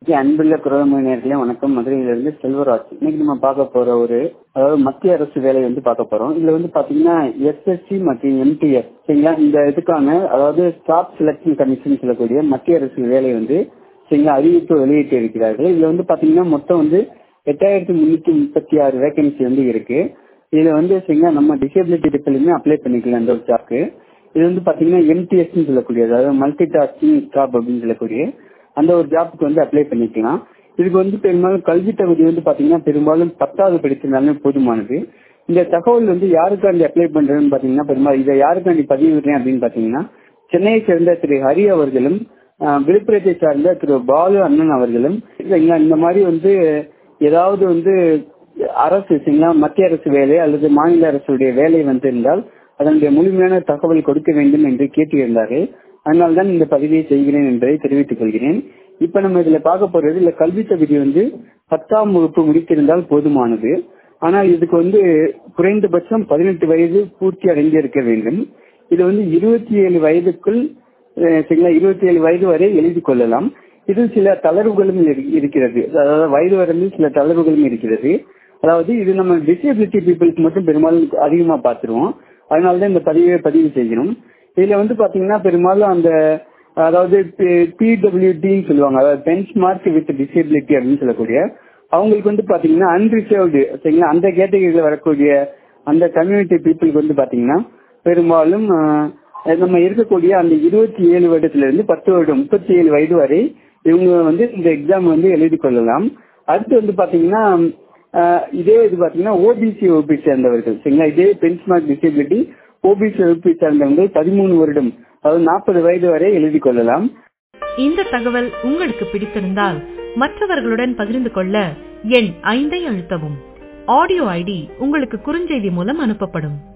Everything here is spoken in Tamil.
அன்புள்ள குரலமையினர்களே வணக்கம் மதுரையிலிருந்து செல்வராஜ் இன்னைக்கு நம்ம பார்க்க போற ஒரு அதாவது மத்திய அரசு வேலை வந்து பார்க்க போறோம் இதுல வந்து பாத்தீங்கன்னா எஸ்எஸ்சி மற்றும் எம்டிஎஸ் சரிங்களா இந்த இதுக்கான அதாவது ஸ்டாப் செலக்ஷன் கமிஷன் சொல்லக்கூடிய மத்திய அரசு வேலை வந்து சரிங்களா அறிவிப்பு வெளியிட்டு இருக்கிறார்கள் இதுல வந்து பாத்தீங்கன்னா மொத்தம் வந்து எட்டாயிரத்தி முன்னூத்தி முப்பத்தி ஆறு வேகன்சி வந்து இருக்கு இதுல வந்து சரிங்களா நம்ம டிசேபிலிட்டி பீப்புளுமே அப்ளை பண்ணிக்கலாம் இந்த ஒரு ஜாப்க்கு இது வந்து பாத்தீங்கன்னா எம்டிஎஸ் சொல்லக்கூடிய அதாவது மல்டி டாஸ்கிங் ஸ்டாப் அப்படின்னு சொல்லக்கூடிய அந்த ஒரு ஜாப்புக்கு வந்து அப்ளை பண்ணிக்கலாம் இதுக்கு வந்து பெரும்பாலும் கல்வி தகுதி வந்து பாத்தீங்கன்னா பெரும்பாலும் பத்தாவது படிச்சிருந்தாலுமே போதுமானது இந்த தகவல் வந்து யாருக்காண்டி அப்ளை பண்றதுன்னு பாத்தீங்கன்னா பெரும்பாலும் இதை யாருக்காண்டி பதிவிடுறேன் அப்படின்னு பாத்தீங்கன்னா சென்னையை சேர்ந்த திரு ஹரி அவர்களும் விழுப்புரத்தை சார்ந்த திரு பாலு அண்ணன் அவர்களும் இந்த மாதிரி வந்து ஏதாவது வந்து அரசு சரிங்களா மத்திய அரசு வேலை அல்லது மாநில அரசுடைய வேலை வந்து இருந்தால் அதனுடைய முழுமையான தகவல் கொடுக்க வேண்டும் என்று கேட்டிருந்தார்கள் அதனால்தான் இந்த பதிவை செய்கிறேன் என்பதை தெரிவித்துக் கொள்கிறேன் இப்ப நம்ம இதுல பார்க்க போறது இல்ல கல்வி தகுதி வந்து பத்தாம் வகுப்பு முடித்திருந்தால் போதுமானது ஆனால் இதுக்கு வந்து குறைந்தபட்சம் பதினெட்டு வயது பூர்த்தி அடைந்திருக்க வேண்டும் இது வந்து இருபத்தி ஏழு வயதுக்குள் சரிங்களா இருபத்தி ஏழு வயது வரை எழுதி கொள்ளலாம் இதில் சில தளர்வுகளும் இருக்கிறது அதாவது வயது வரம்பில் சில தளர்வுகளும் இருக்கிறது அதாவது இது நம்ம டிசேபிலிட்டி பீப்புளுக்கு மட்டும் பெரும்பாலும் அதிகமா பார்த்துருவோம் அதனாலதான் இந்த பதிவை பதிவு செய்கிறோம் இதுல வந்து பாத்தீங்கன்னா பெரும்பாலும் அந்த அதாவது பிடபிள்யூடின்னு சொல்லுவாங்க அதாவது பெஞ்ச் மார்க் வித் டிசேபிலிட்டி அப்படின்னு சொல்லக்கூடிய அவங்களுக்கு வந்து பாத்தீங்கன்னா அன்ரிசர்வ்டு சரிங்களா அந்த கேட்டகரியில வரக்கூடிய அந்த கம்யூனிட்டி பீப்புளுக்கு வந்து பாத்தீங்கன்னா பெரும்பாலும் நம்ம இருக்கக்கூடிய அந்த இருபத்தி ஏழு வருடத்துல இருந்து பத்து வருடம் முப்பத்தி ஏழு வயது வரை இவங்க வந்து இந்த எக்ஸாம் வந்து எழுதி கொள்ளலாம் அடுத்து வந்து பாத்தீங்கன்னா இதே இது பாத்தீங்கன்னா ஓபிசி வகுப்பை சேர்ந்தவர்கள் சரிங்களா இதே பெஞ்ச் மார்க் டிசேபிலிட்டி ஓபிசி வகுப்பை சேர்ந்தவங்க பதிமூணு வருடம் அதாவது நாற்பது வயது வரை எழுதி கொள்ளலாம் இந்த தகவல் உங்களுக்கு பிடித்திருந்தால் மற்றவர்களுடன் பகிர்ந்து கொள்ள எண் ஐந்தை அழுத்தவும் ஆடியோ ஐடி உங்களுக்கு குறுஞ்செய்தி மூலம் அனுப்பப்படும்